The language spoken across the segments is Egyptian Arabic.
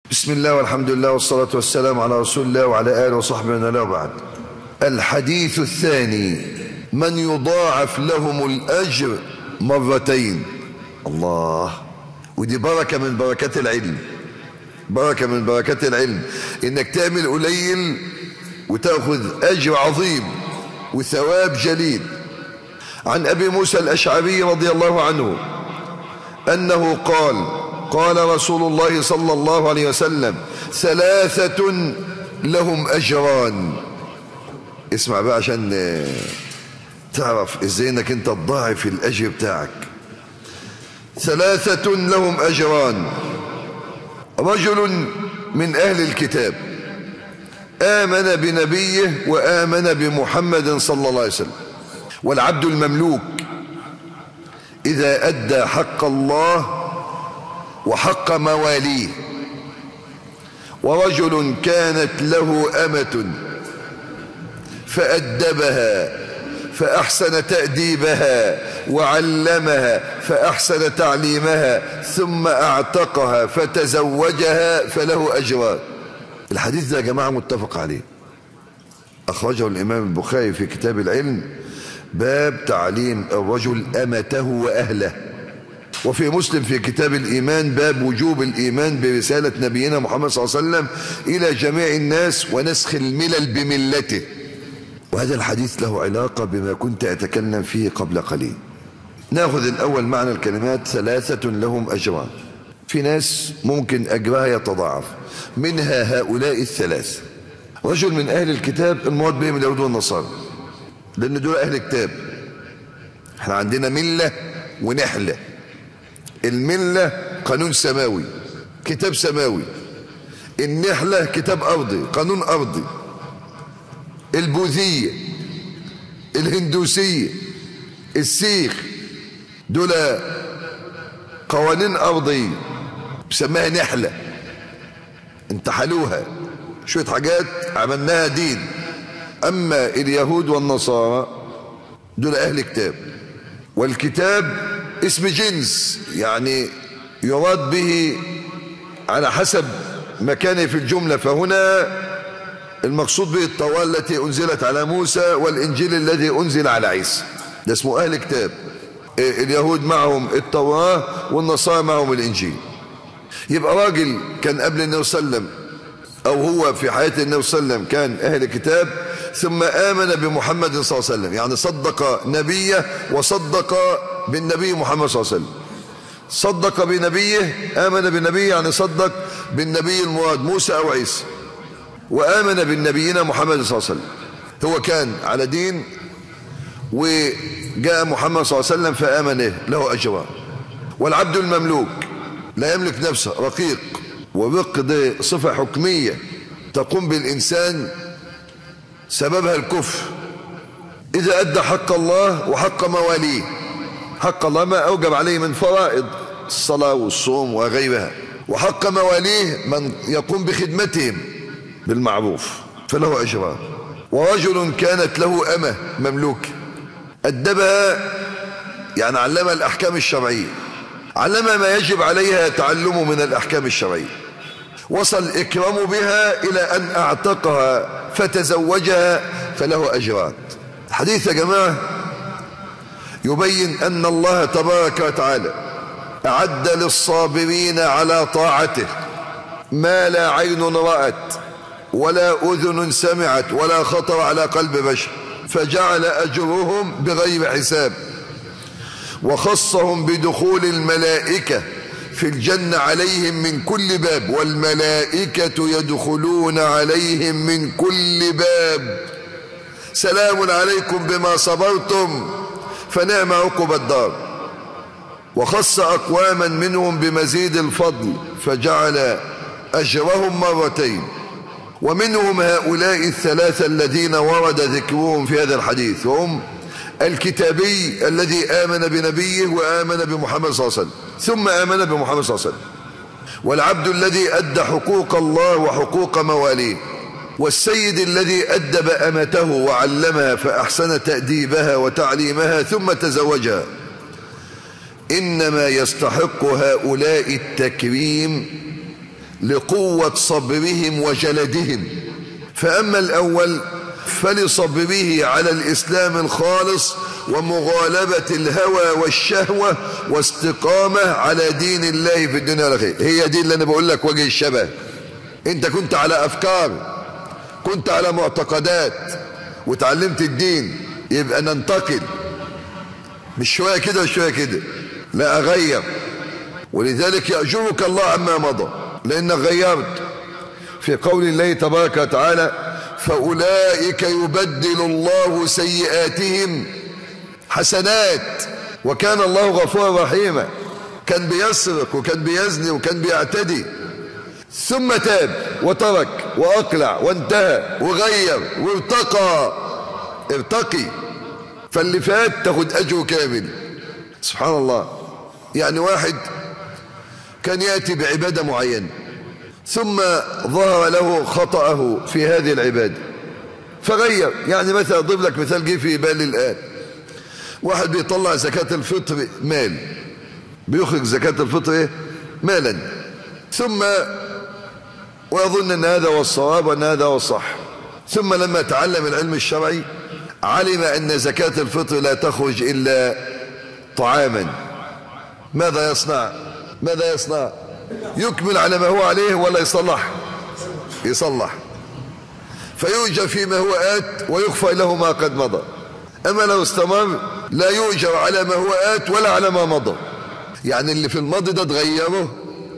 بسم الله والحمد لله والصلاة والسلام على رسول الله وعلى آله وصحبه ومن والاه بعد الحديث الثاني من يضاعف لهم الأجر مرتين الله ودي بركة من بركات العلم بركة من بركات العلم انك تعمل قليل وتأخذ أجر عظيم وثواب جليل عن أبي موسى الأشعري رضي الله عنه أنه قال قال رسول الله صلى الله عليه وسلم ثلاثة لهم أجران اسمع بقى عشان تعرف ازاي انك انت تضاعف الأجر بتاعك ثلاثة لهم أجران رجل من أهل الكتاب آمن بنبيه وآمن بمحمد صلى الله عليه وسلم والعبد المملوك إذا أدى حق الله وحق مواليه ورجل كانت له أمة فأدبها فأحسن تأديبها وعلمها فأحسن تعليمها ثم أعتقها فتزوجها فله أجران الحديث ده يا جماعة متفق عليه أخرجه الإمام البخاري في كتاب العلم باب تعليم الرجل أمته وأهله وفي مسلم في كتاب الإيمان باب وجوب الإيمان برسالة نبينا محمد صلى الله عليه وسلم إلى جميع الناس ونسخ الملل بملته وهذا الحديث له علاقة بما كنت أتكلم فيه قبل قليل ناخذ الأول معنى الكلمات ثلاثة لهم أجران في ناس ممكن أجرها يتضاعف منها هؤلاء الثلاث رجل من أهل الكتاب المراد بهم اليهود والنصارى لأن دول أهل كتاب احنا عندنا ملة ونحلة الملة قانون سماوي كتاب سماوي النحلة كتاب أرضي قانون أرضي البوذية الهندوسية السيخ دول قوانين أرضية بسماها نحلة انتحلوها شوية حاجات عملناها دين أما اليهود والنصارى دول أهل كتاب والكتاب اسم جنس يعني يراد به على حسب مكانه في الجملة فهنا المقصود به التوراة التي أنزلت على موسى والإنجيل الذي أنزل على عيسى ده اسمه أهل كتاب اليهود معهم التوراة والنصارى معهم الإنجيل يبقى راجل كان قبل النبي صلى الله عليه وسلم أو هو في حياة النبي صلى الله عليه وسلم كان أهل كتاب ثم آمن بمحمد صلى الله عليه وسلم يعني صدق نبيه وصدق بالنبي محمد صلى الله عليه وسلم صدق بنبيه آمن بالنبي يعني صدق بالنبي المراد موسى أو عيسى وآمن بالنبينا محمد صلى الله عليه وسلم هو كان على دين وجاء محمد صلى الله عليه وسلم فآمنه له أجران والعبد المملوك لا يملك نفسه رقيق والرق ده صفة حكمية تقوم بالإنسان سببها الكفر إذا أدى حق الله وحق مواليه حق الله ما أوجب عليه من فرائض الصلاة والصوم وغيرها وحق مواليه من يقوم بخدمتهم بالمعروف فله أجران ورجل كانت له أمة مملوك أدبها يعني علمها الأحكام الشرعية علمها ما يجب عليها تعلمه من الأحكام الشرعية وصل إكرام بها إلى أن أعتقها فتزوجها فله أجران الحديث يا جماعة يبين أن الله تبارك وتعالى أعد للصابرين على طاعته ما لا عين رأت ولا أذن سمعت ولا خطر على قلب بشر فجعل أجرهم بغير حساب وخصهم بدخول الملائكة في الجنة عليهم من كل باب والملائكة يدخلون عليهم من كل باب سلام عليكم بما صبرتم فنعم عقب الدار وخص أقواما منهم بمزيد الفضل فجعل أجرهم مرتين ومنهم هؤلاء الثلاثة الذين ورد ذكرهم في هذا الحديث وهم الكتابي الذي آمن بنبيه وآمن بمحمد صلى الله عليه وسلم ثم آمن بمحمد صلى الله عليه وسلم والعبد الذي أدى حقوق الله وحقوق مواليه والسيد الذي أدب أمته وعلمها فأحسن تأديبها وتعليمها ثم تزوجها إنما يستحق هؤلاء التكريم لقوة صبرهم وجلدهم فأما الأول فلصبره على الإسلام الخالص ومغالبة الهوى والشهوة واستقامة على دين الله في الدنيا والآخرة هي دي اللي أنا بقول لك وجه الشبه أنت كنت على أفكار كنت على معتقدات وتعلمت الدين يبقى ننتقل مش شوية كده وشوية كده لا أغير ولذلك يأجرك الله عما مضى لأنك غيرت في قول الله تبارك وتعالى فأولئك يبدل الله سيئاتهم حسنات وكان الله غفورا رحيما كان بيسرق وكان بيزني وكان بيعتدي ثم تاب وترك وأقلع وانتهى وغير وارتقى ارتقي فاللي فات تاخد أجره كامل سبحان الله يعني واحد كان يأتي بعبادة معينة ثم ظهر له خطأه في هذه العبادة فغير يعني مثلا أضرب لك مثال جه في بالي الآن واحد بيطلع زكاة الفطر مال بيخرج زكاة الفطر إيه؟ مالا ثم ويظن أن هذا هو الصواب وأن هذا هو الصح ثم لما تعلم العلم الشرعي علم أن زكاة الفطر لا تخرج إلا طعاما ماذا يصنع ماذا يصنع يكمل على ما هو عليه ولا يصلح يصلح فيؤجر فيما هو آت ويخفى له ما قد مضى أما لو استمر لا يؤجر على ما هو آت ولا على ما مضى يعني اللي في الماضي ده تغيره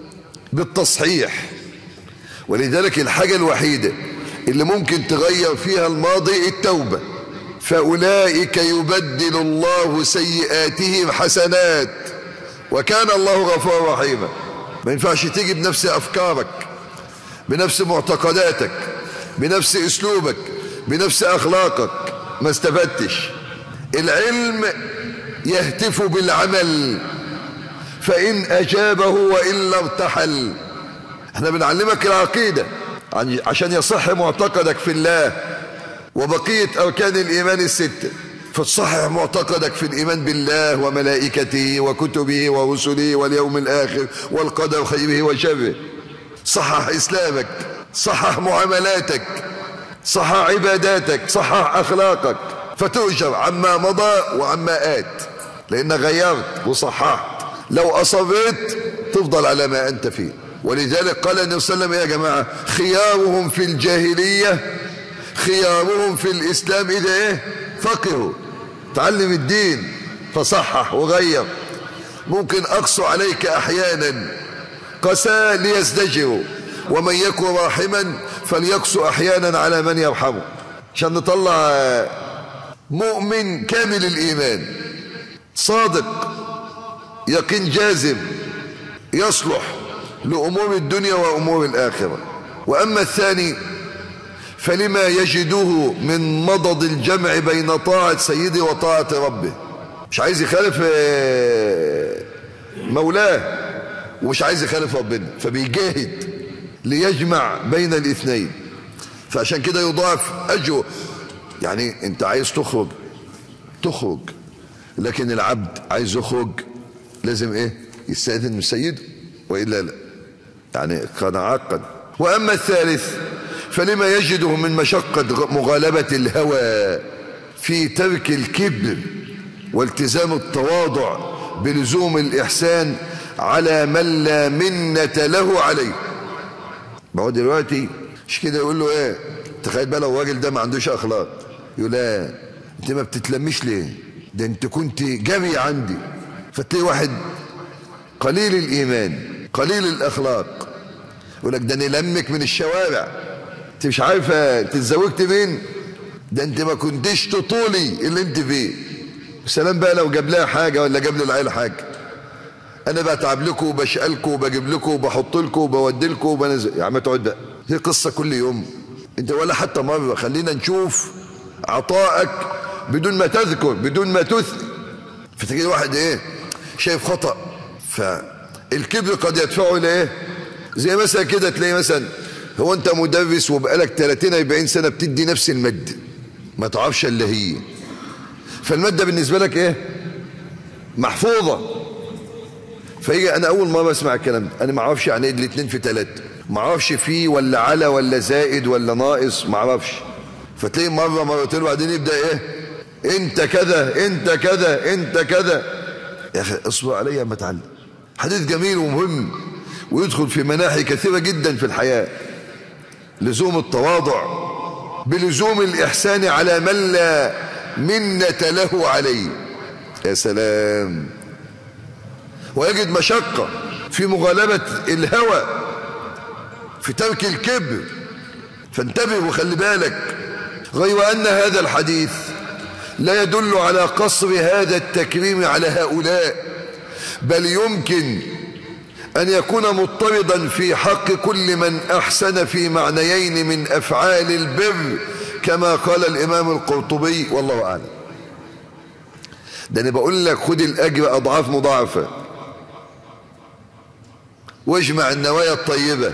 بالتصحيح ولذلك الحاجة الوحيدة اللي ممكن تغير فيها الماضي التوبة فأولئك يبدل الله سيئاتهم حسنات وكان الله غفورا رحيما ما ينفعش تيجي بنفس أفكارك بنفس معتقداتك بنفس أسلوبك بنفس أخلاقك ما استفدتش العلم يهتف بالعمل فإن أجابه وإلا ارتحل احنا بنعلمك العقيدة عشان يصح معتقدك في الله وبقية أركان الإيمان الستة فتصحح معتقدك في الإيمان بالله وملائكته وكتبه ورسله واليوم الآخر والقدر خيره وشره صحح إسلامك صحح معاملاتك صحح عباداتك صحح أخلاقك فتؤجر عما مضى وعما آت لأن غيرت وصححت لو أصرت تفضل على ما أنت فيه ولذلك قال النبي صلى الله عليه وسلم يا جماعة خيارهم في الجاهلية خيارهم في الإسلام إذا إيه فقهوا تعلم الدين فصحح وغير ممكن أقسو عليك أحيانا قسى ليزدجروا ومن يكن راحما فليقسو أحيانا على من يرحمه عشان نطلع مؤمن كامل الإيمان صادق يقين جازم يصلح لأمور الدنيا وأمور الآخرة وأما الثاني فلما يجده من مضض الجمع بين طاعة سيده وطاعة ربه مش عايز يخالف مولاه ومش عايز يخالف ربنا فبيجاهد ليجمع بين الاثنين فعشان كده يضاعف أجره يعني انت عايز تخرج تخرج لكن العبد عايز يخرج لازم ايه يستأذن من سيده وإلا لا يعني كان عاقا وأما الثالث فلما يجده من مشقة مغالبة الهوى في ترك الكبر والتزام التواضع بلزوم الإحسان على من لا منة له عليه ما هو دلوقتي مش كده يقول له ايه تخيل بقى لو الراجل ده ما عندوش اخلاق يقول لا انت ما بتتلمش ليه ده انت كنت جري عندي فتلاقي واحد قليل الايمان قليل الاخلاق يقول لك ده انا لمك من الشوارع انت مش عارفه انت اتزوجت مين ده انت ما كنتش تطولي اللي انت فيه سلام بقى لو جاب لها حاجه ولا جاب للعيله حاجه انا بتعب لكم وبشقلكم وبجيب لكم وبحط لكم وبودي لكم وبنزل يا عم تقعد بقى هي قصه كل يوم انت ولا حتى مره خلينا نشوف عطائك بدون ما تذكر بدون ما تثني فتجي واحد ايه شايف خطا فالكبر قد يدفعه الى ايه زي مثلا كده تلاقي مثلا هو انت مدرس وبقالك 30 40 سنه بتدي نفس الماده ما تعرفش الا هي فالماده بالنسبه لك ايه محفوظه فيجي انا اول مره اسمع الكلام ده انا ما اعرفش يعني ايه الاثنين في ثلاثه معرفش فيه ولا على ولا زائد ولا ناقص معرفش فتلاقي مرة مرتين وبعدين يبدأ ايه انت كذا انت كذا انت كذا يا اخي اصبر عليا اما اتعلم حديث جميل ومهم ويدخل في مناحي كثيرة جدا في الحياة لزوم التواضع بلزوم الإحسان على من لا منة له عليه يا سلام ويجد مشقة في مغالبة الهوى في ترك الكبر فانتبه وخلي بالك غير أن هذا الحديث لا يدل على قصر هذا التكريم على هؤلاء بل يمكن أن يكون مضطردا في حق كل من أحسن في معنيين من أفعال البر كما قال الإمام القرطبي والله أعلم ده أنا بقول لك خد الأجر أضعاف مضاعفة واجمع النوايا الطيبة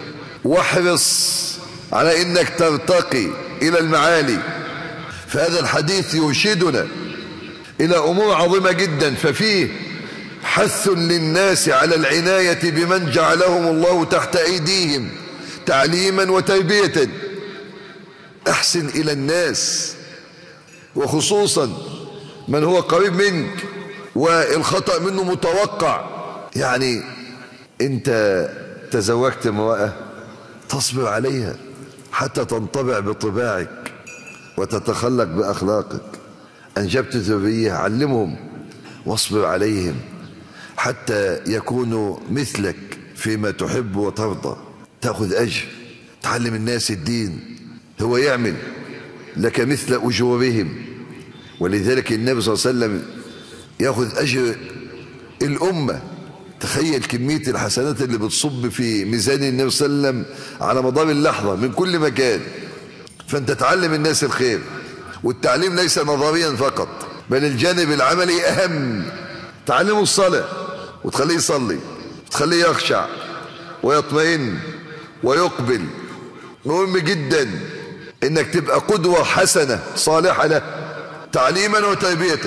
واحرص على انك ترتقي الى المعالي فهذا الحديث يرشدنا الى امور عظيمة جدا ففيه حث للناس على العناية بمن جعلهم الله تحت ايديهم تعليما وتربية احسن الى الناس وخصوصا من هو قريب منك والخطأ منه متوقع يعني انت تزوجت امرأة تصبر عليها حتى تنطبع بطباعك وتتخلق بأخلاقك أنجبت ذرية علمهم واصبر عليهم حتى يكونوا مثلك فيما تحب وترضى تأخذ أجر تعلم الناس الدين هو يعمل لك مثل أجورهم ولذلك النبي صلى الله عليه وسلم يأخذ أجر الأمة تخيل كمية الحسنات اللي بتصب في ميزان النبي صلى الله عليه وسلم على مدار اللحظة من كل مكان فانت تعلم الناس الخير والتعليم ليس نظريا فقط بل الجانب العملي أهم تعلمه الصلاة وتخليه يصلي وتخليه يخشع ويطمئن ويقبل مهم جدا انك تبقى قدوة حسنة صالحة له تعليما وتربية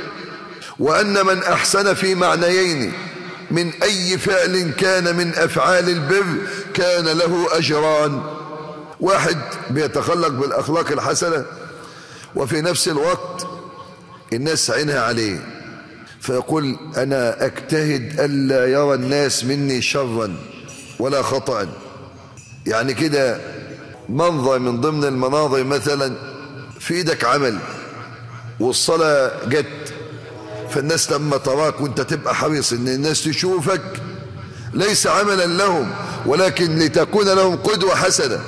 وأن من أحسن في معنيين من أي فعل كان من أفعال البر كان له أجران واحد بيتخلق بالأخلاق الحسنة وفي نفس الوقت الناس عينها عليه فيقول أنا أجتهد ألا يرى الناس مني شرا ولا خطأ يعني كده منظر من ضمن المناظر مثلا في ايدك عمل والصلاة جت فالناس لما تراك وانت تبقى حريص ان الناس تشوفك ليس عملا لهم ولكن لتكون لهم قدوة حسنة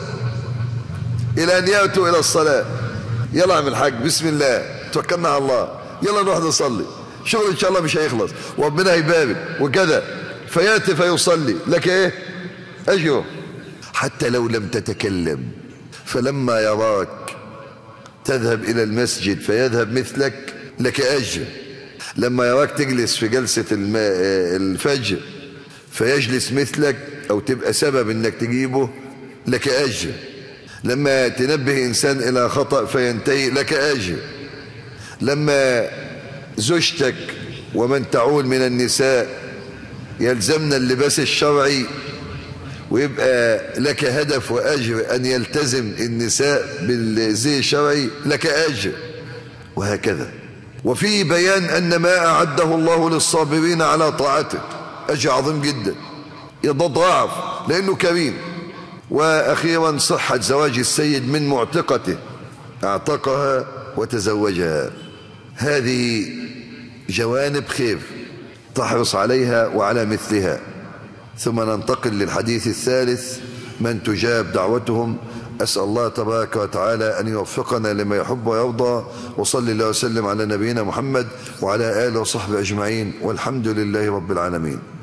الى ان يأتوا الى الصلاة يلا اعمل حاج بسم الله توكلنا على الله يلا نروح نصلي شغل ان شاء الله مش هيخلص وربنا هيبارك وكذا فياتي فيصلي لك ايه اجره حتى لو لم تتكلم فلما يراك تذهب الى المسجد فيذهب مثلك لك اجر لما يراك تجلس في جلسة الفجر فيجلس مثلك او تبقى سبب انك تجيبه لك اجر لما تنبه انسان الى خطأ فينتهي لك اجر لما زوجتك ومن تعول من النساء يلزمنا اللباس الشرعي ويبقى لك هدف واجر ان يلتزم النساء بالزي الشرعي لك اجر وهكذا وفي بيان أن ما أعده الله للصابرين على طاعته أجر عظيم جدا يتضاعف لأنه كريم وأخيرا صحة زواج السيد من معتقته اعتقها وتزوجها هذه جوانب خير تحرص عليها وعلى مثلها ثم ننتقل للحديث الثالث من تجاب دعوتهم أسأل الله تبارك وتعالى أن يوفقنا لما يحب ويرضى وصلي الله وسلم على نبينا محمد وعلى آله وصحبه أجمعين والحمد لله رب العالمين